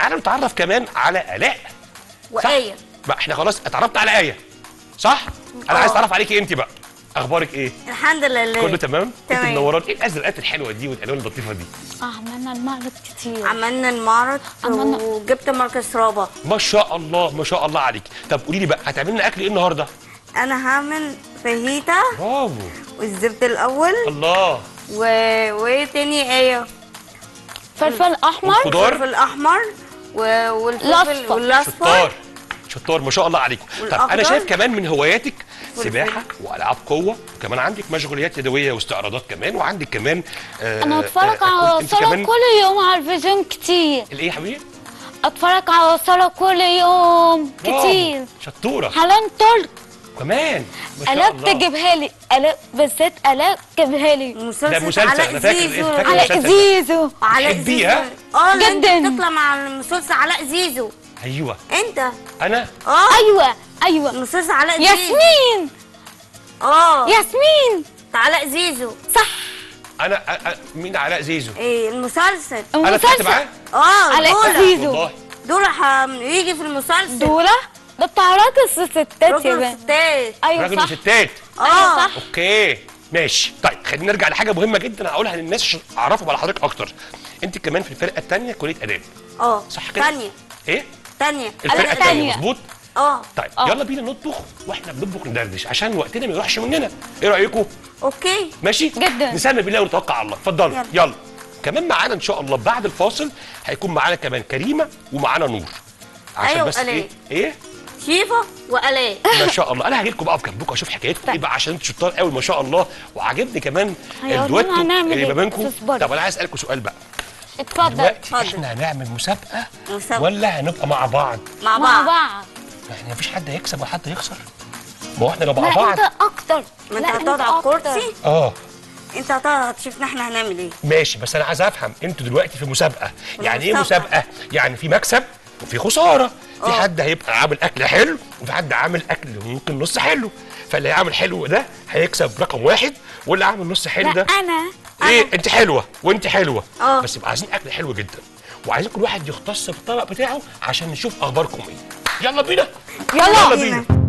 تعالوا نتعرف كمان على الاء صح؟ وآية ما احنا خلاص اتعرفنا على ايه صح انا آه. عايز اتعرف عليكي انت بقى اخبارك ايه الحمد لله كله تمام انت تمام. منورات ايه الازرقات الحلوه دي والالوان اللطيفه دي عملنا المعرض كتير عملنا المعرض عملنا- وجبت مركز رابع ما شاء الله ما شاء الله عليك طب قولي لي بقى هتعملي لنا اكل ايه النهارده انا هعمل فاهيتا برافو والزبده الاول الله و... وايه تاني ايه فلفل احمر والخضار الفلفل الاحمر و... والفلفل الأصفر. والاصفر شطار شطار ما شاء الله عليكم طب انا والأخضر. شايف كمان من هواياتك والفل. سباحه والعاب قوه وكمان عندك مشغوليات يدويه واستعراضات كمان وعندك كمان آه انا اتفرج آه، على انت صلاة كمان كل يوم على التلفزيون كتير الايه يا حبيبي اتفرج على صلاة كل يوم برافو. كتير شطوره حنان ترك كمان ما شاء الاء الله تجيبها لي الاء بالذات الاء تجيبها لي مسلسل, ده مسلسل، علاء أنا فاكر زيزو الاسم، فاكر على المسلسل ده. زيزو علاء بتحبيه، ها؟ زيزو اه لا، انت جداً. بتطلع مع المسلسل علاء زيزو ايوه انت انا اه ايوه ايوه مسلسل علاء زيزو ياسمين اه ياسمين علاء زيزو صح انا أ- أ- مين علاء زيزو ايه المسلسل انا طلعت معاه اه علاء دولة زيزو والله دولة ح- يجي في المسلسل دولة ده بتاع راجل الستات يا راجل بنت ستات ايوه راجل صح وستات ايوه اه صح اوكي ماشي طيب خلينا نرجع لحاجه مهمه جدا هقولها للناس عشان اعرفهم على حضرتك اكتر انت كمان في الفرقه الثانيه كليه اداب اه صح كده تانية ايه تانية الفرقه التانية. الثانيه مظبوط اه طيب آه. يلا بينا نطبخ واحنا بنطبخ ندردش عشان وقتنا ما يروحش مننا ايه رايكم اوكي ماشي جداً. نسمي بالله ونتوكل على الله اتفضلوا يلا. يلا كمان معانا ان شاء الله بعد الفاصل هيكون معانا كمان كريمه ومعانا نور عشان أيوة، بس ايه وآلاء. ايه شيفا وآلاء ما شاء الله انا هاجي لكم بقى في جنبكم اشوف حكايتكم ايه بقى عشان انتوا شطار قوي ما شاء الله وعاجبني كمان هيقولوا الدويتو لنا هنعمل اللي ما إيه؟ بينكم تصبروا. طب انا عايز اسالكم سؤال بقى اتفضل دلوقتي اتفضل. احنا هنعمل مسابقه مسابقة. ولا هنبقى مع بعض مع مع بعض بعض يعني مفيش حد هيكسب ولا حد يخسر ما هو احنا لو لا مع بعض انت اكتر ما انت لا هتقعد على أكتر. الكرسي اه انت هتقعد تشوفنا احنا هنعمل ايه ماشي بس انا عايز افهم انتوا دلوقتي في مسابقه يعني ايه مسابقة. مسابقه يعني في مكسب وفي خساره في آه. حد هيبقى عامل اكل حلو وفي حد عامل اكل ممكن نص حلو فاللي هيعمل حلو ده هيكسب رقم واحد واللي عامل نص حلو لا ده انا ايه انت حلوه وانت حلوه آه. بس يبقى عايزين اكل حلو جدا وعايزين كل واحد يختص بالطبق بتاعه عشان نشوف اخباركم ايه يلا بينا يلا يلا بينا